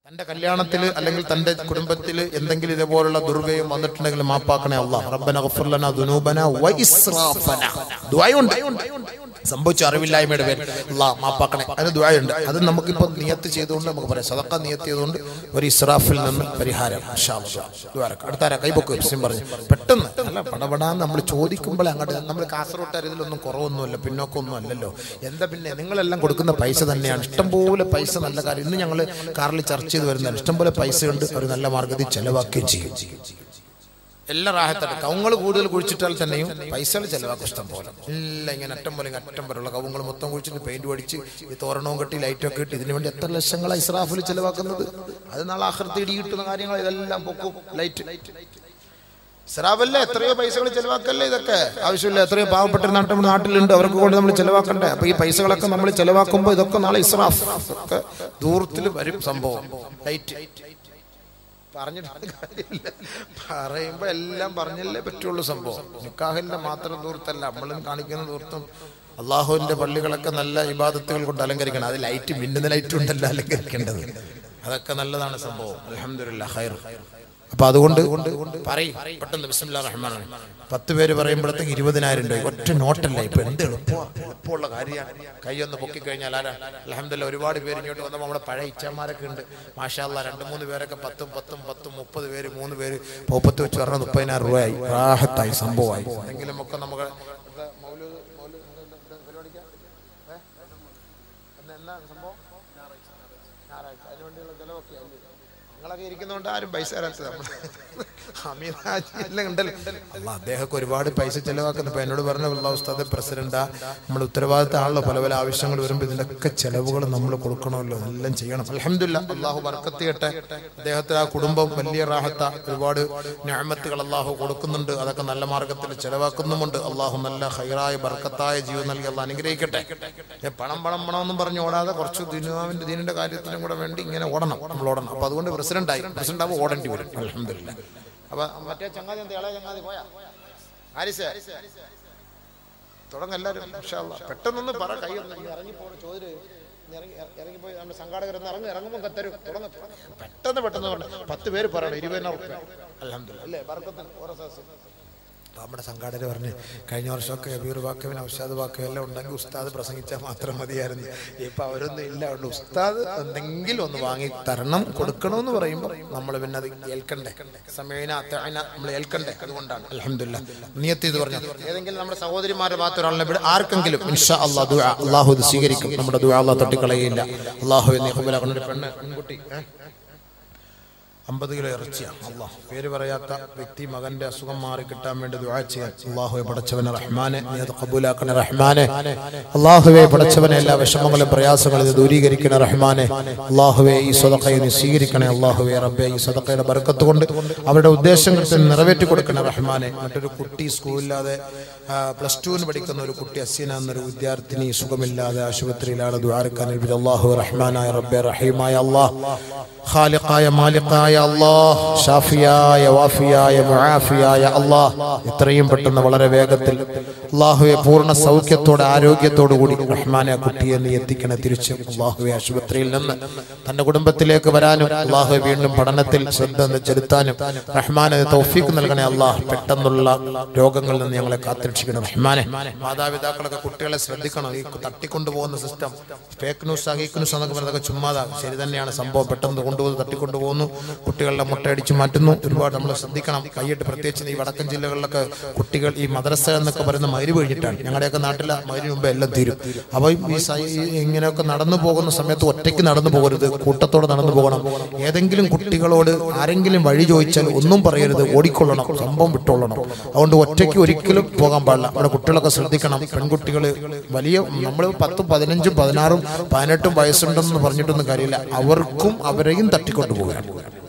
തന്റെ കല്യാണത്തിൽ അല്ലെങ്കിൽ തന്റെ കുടുംബത്തിൽ എന്തെങ്കിലും ഇതേപോലുള്ള ദുർഗയും വന്നിട്ടുണ്ടെങ്കിൽ മാപ്പാക്കണേ അള്ളാഹ് റബ്ബന ഗഫർലന ദുനൂബന വ ഇസ്റാഫന ദുആയുണ്ട് സംഭവിച്ച അറിവില്ലായ്മയുടെ പേര് അള്ളാഹ് മാപ്പാക്കണേ അതിന് ദുആയുണ്ട് അത് നമുക്കിപ്പോൾ നിയത്ത് ചെയ്തുകൊണ്ട് നമുക്ക് പറയാം സദക്ക നിയത്ത് ചെയ്തുകൊണ്ട് ഒരു ഇസ്രാഫിൽ നിന്ന് പരിഹാരം ഇൻഷാ അല്ലാഹ്. ദുആ ഇറക്കാം. അടുത്താരാ കൈപൊക്ക് വിഷയം പറഞ്ഞു പെട്ടെന്ന് അല്ല പടപടാന്ന് നമ്മൾ ചോദിക്കുമ്പോൾ അങ്ങോട്ട് നമ്മൾ കാസർഗോട്ടുകാർ ഇതിലൊന്നും കുറവൊന്നുമില്ല പിന്നോക്കമൊന്നും അല്ലല്ലോ എന്താ പിന്നെ നിങ്ങളെല്ലാം കൊടുക്കുന്ന പൈസ തന്നെയാണ് ഇഷ്ടംപോലെ പൈസ നല്ല കാര്യം ഇന്ന് ഞങ്ങൾ കാറിൽ ചർച്ച ചെയ്ത് വരുന്നതാണ് ഇഷ്ടംപോലെ പൈസ ഉണ്ട് ഒരു നല്ല മാർഗത്തിൽ ചെലവാക്കുകയും ചെയ്യും എല്ലാ റാഹത്താണ് കവുങ്ങൾ കൂടുതൽ കുഴിച്ചിട്ടാൽ തന്നെയും പൈസകൾ ചെലവാക്കും ഇഷ്ടം പോലെ എല്ലാം ഇങ്ങനെ അറ്റം പോലെ ഇങ്ങ് അറ്റം വരെയുള്ള കവുങ്ങൾ മൊത്തം കുഴിച്ചിട്ട് പെയിന്റ് അടിച്ച് ഈ തോരണവും കെട്ടി ലൈറ്റൊക്കെ ഇട്ട് ഇതിനു വേണ്ടി എത്ര ലക്ഷങ്ങളാണ് ഇസ്രാഫിൽ ചെലവാക്കുന്നത് അത് നാളെ ആഹൃത്തി ഇടി കിട്ടുന്ന കാര്യങ്ങൾ ഇതെല്ലാം പൊക്കും ലൈറ്റ് ഇസ്രാഫല്ലേ എത്രയോ പൈസകൾ ചെലവാക്കല്ലേ ഇതൊക്കെ ആവശ്യമില്ല എത്രയോ പാവപ്പെട്ട നാട്ടിൽ നാട്ടിലുണ്ട് അവർക്ക് കൊണ്ട് നമ്മൾ ചെലവാക്കണ്ടേ അപ്പൊ ഈ പൈസകളൊക്കെ നമ്മൾ ചെലവാക്കുമ്പോൾ ഇതൊക്കെ നാളെ ഇസ്രാഫ് ഒക്കെ ദൂരത്തിൽ വരും സംഭവം ലൈറ്റ് പറഞ്ഞിട്ട് കാര്യമില്ല പറയുമ്പോ എല്ലാം പറഞ്ഞല്ലേ പറ്റുള്ളൂ സംഭവം നിക്കാഹിന്റെ മാത്രം ദൂരത്തല്ല നമ്മളും കാണിക്കുന്ന ദൂരത്തും അള്ളാഹുവിന്റെ പള്ളികളൊക്കെ നല്ല ഇബാദത്തുകൾ കൊണ്ട് അലങ്കരിക്കണം അത് ലൈറ്റ് മിന്നുന്ന ലൈറ്റ് ഉണ്ടല്ലോ അലങ്കരിക്കേണ്ടത് അതൊക്കെ നല്ലതാണ് സംഭവം അലഹമില്ല ഹൈർ അപ്പൊ അതുകൊണ്ട് പറയും പെട്ടെന്ന് ബിസ്മില്ലാ റഹ്മാൻ റഹീം. പത്ത് പേര് പറയുമ്പോഴത്തേക്ക് ഇരുപതിനായിരം രൂപ ഒറ്റ നോട്ടല്ല ഇപ്പൊ എന്ത് എളുപ്പമാണ് എളുപ്പമുള്ള കാര്യമാണ് കൈ ഒന്ന് പൊക്കി കഴിഞ്ഞാൽ ആരാ അലഹമില്ല ഒരുപാട് പേര് ഇങ്ങോട്ട് വന്നപ്പോൾ നമ്മുടെ പഴയ ഇച്ചമാരൊക്കെ ഉണ്ട് മാഷാല്ല രണ്ട് മൂന്ന് പേരൊക്കെ പത്തും പത്തും പത്തും മുപ്പത് പേര് മൂന്ന് പേര് പോപ്പത്ത് വെച്ച് പറഞ്ഞ മുപ്പതിനായിരം രൂപയായി റാഹത്തായി സംഭവമായി എന്തെങ്കിലും ഒക്കെ നമുക്ക് മൗലൂദ് മൗലൂദ് പരിപാടിക്കാം എന്നാ സംഭവം ഞായറാഴ്ച അതിന് വേണ്ടിയുള്ള ചിലവൊക്കെ അല്ലേ നിങ്ങളൊക്കെ ഇരിക്കുന്നതുകൊണ്ട് ആരും പൈസ തരാത്തത് നമ്മൾ അമീറാജി എല്ലാം ഉണ്ടല്ലോ അല്ല അദ്ദേഹമൊക്കെ ഒരുപാട് പൈസ ചെലവാക്കുന്നു ഇപ്പൊ എന്നോട് പറഞ്ഞ ഉള്ള ഉസ്താദ് പ്രസിഡന്റാ നമ്മുടെ ഉത്തരവാദിത്തമാണല്ലോ പല പല ആവശ്യങ്ങൾ വരുമ്പോൾ ഇതിലൊക്കെ ചെലവുകൾ നമ്മൾ കൊടുക്കണമല്ലോ എല്ലാം ചെയ്യണം അലഹമില്ല അള്ളാഹു ബർക്കത്ത് ചെയ്യട്ടെ അദ്ദേഹത്തിന് ആ കുടുംബം വലിയ റാഹത്ത ഒരുപാട് ഞാമത്തുകൾ അള്ളാഹു കൊടുക്കുന്നുണ്ട് അതൊക്കെ നല്ല മാർഗത്തിൽ ചെലവാക്കുന്നുമുണ്ട് അള്ളാഹു നല്ല ഹൈറായ ബർക്കത്തായ ജീവൻ നൽകി അള്ളാഹ് അനുഗ്രഹിക്കട്ടെ ഏ, പണം പണം പണം എന്നും പറഞ്ഞ് ഓടാതെ കുറച്ച് ദിനുവാവിന്റെ ദീനിന്റെ കാര്യത്തിനും കൂടെ വേണ്ടി ഇങ്ങനെ ഓടണം നമ്മൾ ഓടണം അപ്പൊ അതുകൊണ്ട് പ്രസിഡന്റ് ആയി പ്രസിഡന്റ് ആവുമ്പോൾ ഓടേണ്ടി വരും അലഹമില്ല അപ്പൊ മറ്റേ ചങ്ങാതി എന്താ ഇളയ ചങ്ങാതി പോയാ ആരിസ് തുടങ്ങ എല്ലാവരും ഇൻഷാ അല്ലാ. പെട്ടെന്നൊന്ന് പറ കൈ ഒന്ന് ഈ ഇറങ്ങി പോണ ചോദ്യം ഇറങ്ങി ഇറങ്ങിപ്പോയി നമ്മുടെ സംഘാടകർ ഇറങ്ങി ഇറങ്ങുമ്പോൾ കത്തരും തുടങ്ങ പെട്ടെന്ന് പെട്ടെന്ന് പറഞ്ഞു പത്ത് പേര് പറയണം ഇരുപതിനായിരം റുപ്യ അലഹമില്ല അല്ലേ ബർക്കത്തിന് ഓരോ ദിവസം അപ്പൊ നമ്മുടെ സംഘാടകർ പറഞ്ഞ് കഴിഞ്ഞ വർഷമൊക്കെ അബീർ വാക്കവിന് ഔഷാദ് വാക്കവും എല്ലാം ഉണ്ടെങ്കിൽ ഉസ്താദ് പ്രസംഗിച്ചാൽ മാത്രം മതിയായിരുന്നു ഇപ്പൊ അവരൊന്നും ഇല്ല അതുകൊണ്ട് ഉസ്താദ് എന്തെങ്കിലും ഒന്ന് വാങ്ങി തരണം കൊടുക്കണമെന്ന് പറയുമ്പോൾ നമ്മൾ പിന്നെ അത് ഏൽക്കണ്ടേ സമയന അത്തഅന നമ്മൾ ഏൽക്കണ്ടേ അതുകൊണ്ടാണ് അലഹമില്ല നിയത്ത് ഇത് പറഞ്ഞു ഏതെങ്കിലും നമ്മുടെ സഹോദരിമാരുടെ ഭാഗത്ത് ഒരാളിനെ വിട ആർക്കെങ്കിലും ഇൻഷാ അള്ളാഹ് ദുആ അള്ളാഹു ഇത് സ്വീകരിക്കും നമ്മുടെ ദുആ അള്ളാഹ് തട്ടിക്കളയില്ല അള്ളാഹു എന്നീ ഒരു പെണ്ണ് പെൺകുട്ടി ഏ? അമ്പത് കിലോ ഇറച്ചിയാണ് അള്ളാഹ് പേര് പറയാത്ത വ്യക്തി മകന്റെ അസുഖം മാറി കിട്ടാൻ വേണ്ടി ദുആ ചെയ്യാൻ അള്ളാഹുവെ പടച്ചവനെ റഹ്മാനെ നീ അത് കബൂലാക്കണേ റഹ്മാനെ അള്ളാഹുവെ പടച്ചവനെ എല്ലാ വിഷമങ്ങളും പ്രയാസങ്ങളും ഇത് ദൂരീകരിക്കണേ റഹ്മാനെ അള്ളാഹുവെ ഈ സ്വതക്കയെ നീ സ്വീകരിക്കണേ അള്ളാഹുവെ റബ്ബെ ഈ സ്വതക്കയുടെ ബർക്കത്ത് കൊണ്ട് അവരുടെ ഉദ്ദേശങ്ങൾ നിറവേറ്റി കൊടുക്കണേ റഹ്മാനെ മറ്റൊരു കുട്ടി സ്കൂളില്ലാതെ പ്ലസ് ടുവിന് പഠിക്കുന്ന ഒരു കുട്ടി അസീന എന്നൊരു വിദ്യാർത്ഥിനി സുഖമില്ലാതെ ആശുപത്രിയിലാണ് ദ്വാരക്കാൻ ഏൽപ്പിച്ചത്. അള്ളാഹു റഹ്മാനായ റബ്ബെ റഹീമായ അള്ളാഹ് ഖാലിഖായ മാലിക്കായ അള്ളാഹ് ഷാഫിയായ വാഫിയായ മുആഫിയായ അള്ളാഹ് എത്രയും പെട്ടെന്ന് വളരെ വേഗത്തിൽ അള്ളാഹുവെ പൂർണ്ണ സൗഖ്യത്തോടെ ആരോഗ്യത്തോടു കൂടി റഹ്മാനെ ആ കുട്ടിയെ നീ എത്തിക്കണേ തിരിച്ച് അള്ളാഹുവെ ആശുപത്രിയിൽ നിന്ന് തന്റെ കുടുംബത്തിലേക്ക് വരാനും അള്ളാഹുവെ വീണ്ടും പഠനത്തിൽ ശ്രദ്ധ ചെലുത്താനും റഹ്മാനെ തൗഫീഖ് നൽകണേ അള്ളാഹ് പെട്ടെന്നുള്ള രോഗങ്ങളിൽ നിന്ന് ഞങ്ങളെ കാത്തിരക്ഷിക്കണം റഹ്മാനെ മാതാപിതാക്കളൊക്കെ കുട്ടികളെ ശ്രദ്ധിക്കണം ഈ തട്ടിക്കൊണ്ടുപോകുന്ന സിസ്റ്റം ഫേക്ക് ന്യൂസ് ഹീക്ക് ന്യൂസ് എന്നൊക്കെ പറയുന്നതൊക്കെ ചുമ്മാതാ ശരി തന്നെയാണ് സംഭവം പെട്ടെന്ന് കൊണ്ടുപോകുന്നു തട്ടിക്കൊണ്ടുപോകുന്നു കുട്ടികളുടെ മുട്ടയടിച്ച് മാറ്റുന്നു ഒരുപാട് നമ്മൾ ശ്രദ്ധിക്കണം കൈയിട്ട് പ്രത്യേകിച്ച് ഈ വടക്കൻ ജില്ലകളിലൊക്കെ കുട്ടികൾ ഈ മദ്രസ എന്നൊക്കെ പറയുന്ന മൈര് കഴിഞ്ഞിട്ടാണ് ഞങ്ങളുടെയൊക്കെ നാട്ടിലെ മൈരിന് മുമ്പ് എല്ലാം തീരും അപ്പോൾ ഈ സൈ- ഈ ഇങ്ങനെയൊക്കെ നടന്നു പോകുന്ന സമയത്ത് ഒറ്റയ്ക്ക് നടന്നു പോകരുത് കൂട്ടത്തോടെ നടന്നു പോകണം ഏതെങ്കിലും കുട്ടികളോട് ആരെങ്കിലും വഴി ചോദിച്ചാൽ ഒന്നും പറയരുത് ഓടിക്കൊള്ളണം സംഭവം വിട്ടോളണം അതുകൊണ്ട് ഒറ്റയ്ക്ക് ഒരിക്കലും പോകാൻ പാടില്ല നമ്മുടെ കുട്ടികളൊക്കെ ശ്രദ്ധിക്കണം പെൺകുട്ടികൾ വലിയ നമ്മൾ പത്തും പതിനഞ്ചും പതിനാറും പതിനെട്ടും വയസ്സുണ്ടെന്ന് പറഞ്ഞിട്ടൊന്നും കാര്യമില്ല അവർക്കും അവരെയും തട്ടിക്കൊണ്ടു പോകാൻ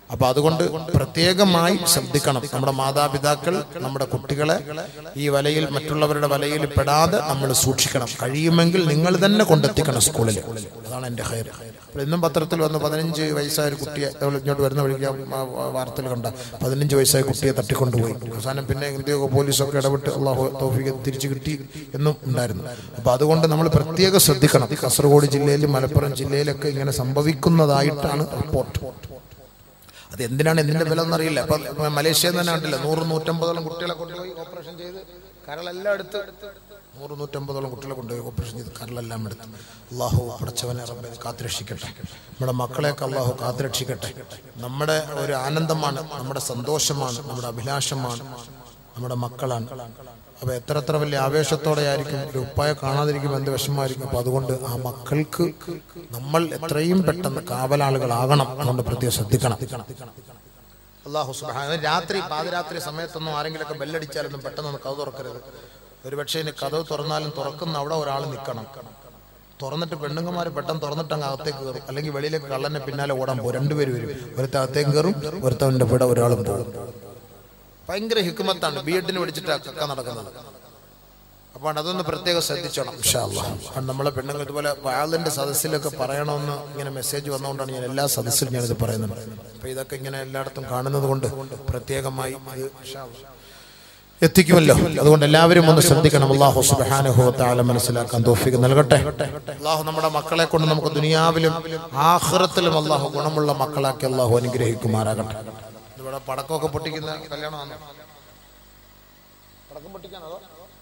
അപ്പൊ അതുകൊണ്ട് പ്രത്യേകമായി ശ്രദ്ധിക്കണം നമ്മുടെ മാതാപിതാക്കൾ നമ്മുടെ കുട്ടികളെ ഈ വലയിൽ മറ്റുള്ളവരുടെ വലയിൽ പെടാതെ നമ്മൾ സൂക്ഷിക്കണം കഴിയുമെങ്കിൽ നിങ്ങൾ തന്നെ കൊണ്ടെത്തിക്കണം സ്കൂളിൽ അതാണ് എൻ്റെ ഹയർ ഇന്നും പത്രത്തിൽ വന്ന് പതിനഞ്ച് വയസ്സായ ഒരു കുട്ടിയെ അവൾ ഇങ്ങോട്ട് വരുന്ന വഴിക്ക് ആ വാർത്തയിൽ കണ്ട പതിനഞ്ച് വയസ്സായ കുട്ടിയെ തട്ടിക്കൊണ്ടുപോയി അവസാനം പിന്നെ എന്തൊക്കെ പോലീസൊക്കെ ഇടപെട്ട് അള്ളാഹു തോഫിക്ക് തിരിച്ചു കിട്ടി എന്നും ഉണ്ടായിരുന്നു അപ്പൊ അതുകൊണ്ട് നമ്മൾ പ്രത്യേകം ശ്രദ്ധിക്കണം കാസർഗോഡ് ജില്ലയിലും മലപ്പുറം ജില്ലയിലൊക്കെ ഇങ്ങനെ സംഭവിക്കുന്നതായിട്ടാണ് റിപ്പോർട്ട് അത് എന്തിനാണ് എന്തിന്റെ വില എന്നറിയില്ല അപ്പൊ മലേഷ്യ തന്നെ കണ്ടില്ല നൂറ് നൂറ്റമ്പതോളം കുട്ടികളെ കൊണ്ടുപോയി ഓപ്പറേഷൻ ചെയ്ത് കരളെല്ലാം എടുത്ത് നൂറ് നൂറ്റമ്പതോളം കുട്ടികളെ കൊണ്ടുപോയി ഓപ്പറേഷൻ ചെയ്ത് കരളെല്ലാം എടുത്ത് അള്ളാഹു പടച്ചവനെ റബ്ബെ കാത്തുരക്ഷിക്കട്ടെ നമ്മുടെ മക്കളെയൊക്കെ അള്ളാഹു കാത്തുരക്ഷിക്കട്ടെ നമ്മുടെ ഒരു ആനന്ദമാണ് നമ്മുടെ സന്തോഷമാണ് നമ്മുടെ അഭിലാഷമാണ് നമ്മുടെ മക്കളാണ് അപ്പൊ എത്ര എത്ര വലിയ ആവേശത്തോടെ ആയിരിക്കും ഒരു ഉപ്പായ കാണാതിരിക്കുമ്പോൾ എന്ത് വിഷമമായിരിക്കും അപ്പൊ അതുകൊണ്ട് ആ മക്കൾക്ക് നമ്മൾ എത്രയും പെട്ടെന്ന് കാവലാളുകളാകണം അതുകൊണ്ട് പ്രത്യേകം ശ്രദ്ധിക്കണം അള്ളാഹു സുബ്ഹാനഹു രാത്രി പാതിരാത്രി സമയത്തൊന്നും ആരെങ്കിലുമൊക്കെ ബെല്ലടിച്ചാലൊന്നും പെട്ടെന്നൊന്നും കഥ തുറക്കരുത് ഒരു പക്ഷേ ഇനി കഥ തുറന്നാലും തുറക്കുന്ന അവിടെ ഒരാൾ നിൽക്കണം തുറന്നിട്ട് പെണ്ണുങ്ങന്മാർ പെട്ടെന്ന് തുറന്നിട്ട് അങ്ങ് അകത്തേക്ക് കയറും അല്ലെങ്കിൽ വെളിയിലേക്ക് കള്ളനെ പിന്നാലെ ഓടാൻ പോകും രണ്ടുപേരും വരും ഒരുത്ത അകത്തേക്ക് കയറും ഒരുത്തവന്റെ ഇവിടെ ഒരാളും പോകും ഭയങ്കര ഹിക്കുമത്താണ് ബി എഡിന് പഠിച്ചിട്ട് അക്ക നടക്കുന്നത് അപ്പോൾ അതൊന്ന് പ്രത്യേകം ശ്രദ്ധിച്ചോണം ഇൻഷാ അല്ലാഹ്. കാരണം നമ്മളെ പെണ്ണുങ്ങൾ ഇതുപോലെ വാളിന്റെ സദസ്സിലൊക്കെ പറയണമെന്ന് ഇങ്ങനെ മെസ്സേജ് വന്നുകൊണ്ടാണ് ഞാൻ എല്ലാ സദസ്സിലും ഞാനിത് പറയുന്നത് അപ്പൊ ഇതൊക്കെ ഇങ്ങനെ എല്ലായിടത്തും കാണുന്നത് കൊണ്ട് പ്രത്യേകമായി ഇത് ഇൻഷാ അല്ലാഹ് എത്തിക്കുമല്ലോ അതുകൊണ്ട് എല്ലാവരും ഒന്ന് ശ്രദ്ധിക്കണം അള്ളാഹു സുബ്ഹാനഹു വ തആല മനസ്സിലാക്കാൻ തോഫിക്ക് നൽകട്ടെ അള്ളാഹു നമ്മുടെ മക്കളെ കൊണ്ട് നമുക്ക് ദുനിയാവിലും ആഖിറത്തിലും അള്ളാഹു ഗുണമുള്ള മക്കളാക്കി അള്ളാഹു അനുഗ്രഹിക്കുമാറാകട്ടെ ഇവിടെ പടക്കമൊക്കെ പൊട്ടിക്കുന്ന കല്യാണമാണ് പടക്കം പൊട്ടിക്കാനോ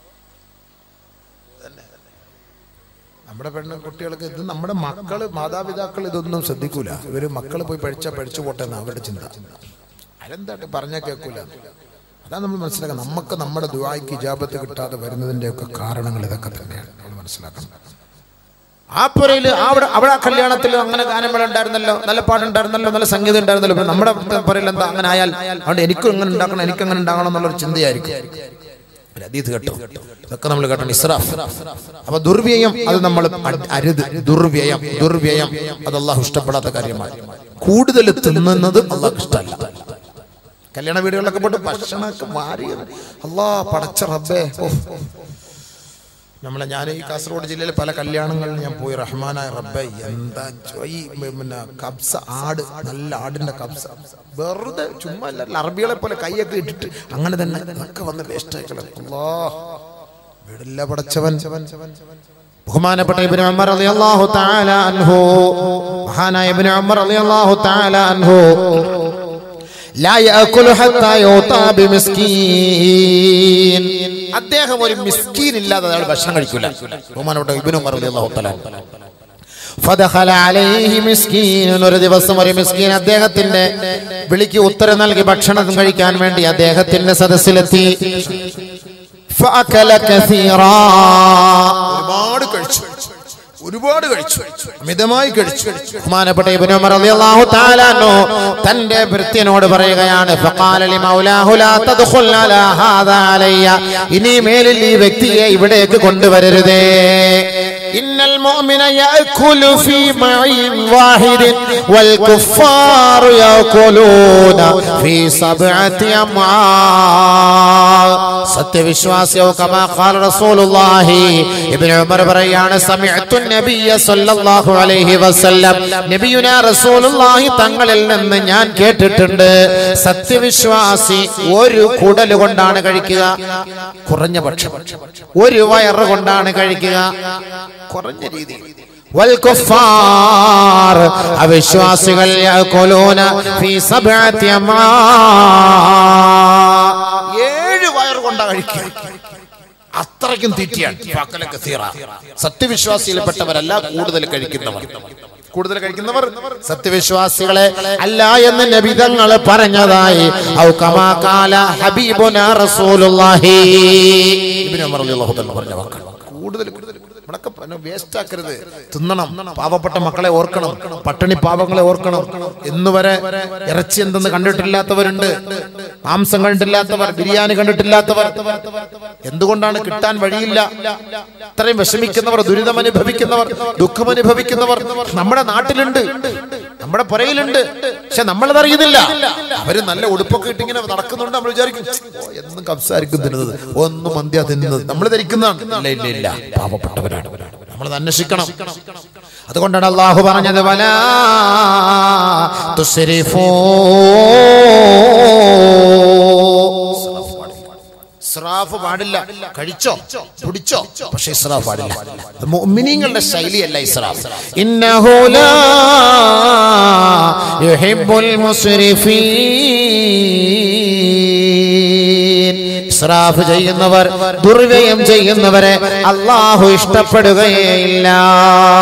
നമ്മുടെ പെണ്ണ് കുട്ടികൾക്ക് ഇത് നമ്മുടെ മക്കള് മാതാപിതാക്കൾ ഇതൊന്നും ശ്രദ്ധിക്കൂല ഇവര് മക്കള് പോയി പഠിച്ചാ പഠിച്ചു പോട്ടെ എന്ന് അവരുടെ ചിന്ത അതെന്താട്ട് പറഞ്ഞാൽ കേൾക്കൂല അതാണ് നമ്മൾ മനസ്സിലാക്കുക നമുക്ക് നമ്മുടെ ദുവായ്ക്ക് ഇജാബത്ത് കിട്ടാതെ വരുന്നതിന്റെ ഒക്കെ കാരണങ്ങൾ ഇതൊക്കെ തന്നെയാണ് നമ്മൾ മനസ്സിലാക്കണം ആ പുരയിൽ അവിടെ അവിടെ ആ കല്യാണത്തിൽ അങ്ങനെ ഗാനമേള ഉണ്ടായിരുന്നല്ലോ നല്ല പാട്ടുണ്ടായിരുന്നല്ലോ നല്ല സംഗീതം ഉണ്ടായിരുന്നല്ലോ ഇപ്പൊ നമ്മുടെ പുരയിൽ എന്താ അങ്ങനെ ആയാൽ അതുകൊണ്ട് എനിക്കും ഇങ്ങനെ ഉണ്ടാക്കണം എനിക്കും അങ്ങനെ ഉണ്ടാകണം എന്നുള്ളൊരു ചിന്തയായിരിക്കും ഒരു അതീത് കേട്ടോ ഇതൊക്കെ നമ്മൾ കേട്ടോ ഇസ്രാഫ് അപ്പൊ ദുർവ്യയം അത് നമ്മൾ അ- അരുത് ദുർവ്യയം ദുർവ്യയം അത് അള്ളാഹു ഇഷ്ടപ്പെടാത്ത കാര്യമാണ് കൂടുതൽ തിന്നുന്നത് അള്ളാഹ് ഇഷ്ടമല്ല കല്യാണ വീടുകളിലൊക്കെ പോയിട്ട് ഭക്ഷണമൊക്കെ മാറി അള്ളാ പടച്ച റബ്ബേ ഓ നമ്മളെ ഞാൻ ഈ കാസർഗോഡ് ജില്ലയിൽ പല കല്യാണങ്ങളിൽ ഞാൻ പോയി റഹ്മാനായ റബ്ബെ എന്താ ചോ- ഈ പിന്നെ കബ്സ ആട് നല്ല ആടിന്റെ കബ്സ വെറുതെ ചുമ്മാ അല്ല അറബികളെ പോലെ കൈയൊക്കെ ഇട്ടിട്ട് അങ്ങനെ തന്നെ ഒക്കെ വന്ന് വേസ്റ്റ് ആയിക്കളെ അല്ലാ വിടില്ല പടച്ചവൻ ബഹുമാനപ്പെട്ട ഇബ്നു ഉമർ റളിയല്ലാഹു തആല അൻഹു മഹാനായ ഇബ്നു ഉമർ റളിയല്ലാഹു തആല അൻഹു لا يأكل حتى يعطى بمسكين അദ്ദേഹം ഒരു മിസ്കീൻ ഇല്ലാതെ അയാൾ ഭക്ഷണം കഴിക്കൂല ബഹുമാനപ്പെട്ട ഇബ്നു ഉമർ റളിയല്ലാഹു തആല ഫദഖല അലൈഹി മിസ്കീൻ ഒരു ദിവസം ഒരു മിസ്കീൻ അദ്ദേഹത്തിന്റെ വിളിക്ക് ഉത്തരം നൽകി ഭക്ഷണം കഴിക്കാൻ വേണ്ടി അദ്ദേഹത്തിന്റെ സദസ്സിലെത്തി ഫഅകല കസീറാ ഒരുപാട് കഴിച്ചു ഒരുപാട് കഴിച്ചു മിതമായി കഴിച്ചു ബഹുമാനപ്പെട്ട ഇബ്നു ഉമർ റളിയല്ലാഹു തആല അൻഹു തന്റെ ഭൃത്യനോട് പറയുകയാണ് ഫഖാല ലി മൗലാഹു ലാ തദ്ഖുൽ അലാ ഹാദാ അലയ്യ ഇനി മേലിൽ ഈ വ്യക്തിയെ ഇവിടേക്ക് കൊണ്ടുവരരുതേ ഇന്നൽ മുഅ്മിന യഅകുലു ഫീ മഈൻ വാഹിദിൻ വൽ കുഫാറു യഅകുലൂന ഫീ സബ്അതി അമാ സത്യവിശ്വാസിയോ കമാ ഖാല റസൂലുള്ളാഹി ഇബ്നു ഉമർ പറയാണ് സമിഅത്തു നബിയ സല്ലല്ലാഹു അലൈഹി വസല്ലം നബിയുനാ റസൂലുള്ളാഹി തങ്ങളിൽ നിന്ന് ഞാൻ കേട്ടിട്ടുണ്ട് സത്യവിശ്വാസി ഒരു കുടൽ കൊണ്ടാണ് കഴിക്കുക കുറഞ്ഞ പക്ഷം ഒരു വയറ് കൊണ്ടാണ് കഴിക്കുക കുറഞ്ഞ രീതിയിൽ والكفار അവിശ്വാസികൾ യഅകുലൂന ഫീ സബ്അതി അമാ ഏഴ് വയറ് കൊണ്ടാ കഴിക്കുക അത്രയ്ക്കും തീറ്റിയാണ് ഫാക്കല കസീറ. സത്യവിശ്വാസിയിൽപ്പെട്ടവരല്ല കൂടുതൽ കഴിക്കുന്നവർ കൂടുതൽ കഴിക്കുന്നവർ സത്യവിശ്വാസികളെ അല്ല എന്ന് നബിതങ്ങൾ പറഞ്ഞതായി ഔ കമാ കാല ഹബീബുനാ റസൂലുള്ളാഹി ഇബ്നു ഉമർ റളിയല്ലാഹു തആല പറഞ്ഞ വാക്കാണ് കൂടുതൽ കൂടുതൽ നമ്മളൊക്കെ വേസ്റ്റ് ആക്കരുത് തിന്നണം പാവപ്പെട്ട മക്കളെ ഓർക്കണം പട്ടിണി പാവങ്ങളെ ഓർക്കണം ഇന്നുവരെ ഇറച്ചി എന്തെന്ന് കണ്ടിട്ടില്ലാത്തവരുണ്ട് മാംസം കണ്ടിട്ടില്ലാത്തവർ ബിരിയാണി കണ്ടിട്ടില്ലാത്തവർ എന്തുകൊണ്ടാണ് കിട്ടാൻ വഴിയില്ല ഇത്രയും വിഷമിക്കുന്നവർ ദുരിതം അനുഭവിക്കുന്നവർ ദുഃഖം അനുഭവിക്കുന്നവർ നമ്മുടെ നാട്ടിലുണ്ട് നമ്മുടെ പുരയിലുണ്ട് പക്ഷെ നമ്മളത് അറിയുന്നില്ല അവര് നല്ല ഉടുപ്പൊക്കെ ഇട്ട് ഇങ്ങനെ നടക്കുന്നുണ്ട് നമ്മൾ വിചാരിക്കും "ഓ, എന്നും കബ്സായിരിക്കും തിന്നുന്നത് ഒന്നും മന്തിയാ തിന്നുന്നത് നമ്മൾ ധരിക്കുന്നതാണ് ഇല്ല ഇല്ല ഇല്ല പാവപ്പെട്ടവരാണ് നമ്മളത് അന്വേഷിക്കണം അതുകൊണ്ടാണ് അള്ളാഹു പറഞ്ഞത് വലാ തുസ്രിഫൂ ഇസ്രാഫ് പാടില്ല കഴിച്ചോ കുടിച്ചോ പക്ഷെ ഇസ്രാഫ് പാടില്ല അത് മുഅ്മിനീങ്ങളുടെ ശൈലിയല്ല ഇസ്രാഫ് ഇന്നഹു ലാ യുഹിബ്ബുൽ മുസ്രിഫീൻ ഇസ്രാഫ് ചെയ്യുന്നവർ ദുർവ്യയം ചെയ്യുന്നവരെ അള്ളാഹു ഇഷ്ടപ്പെടുകയില്ല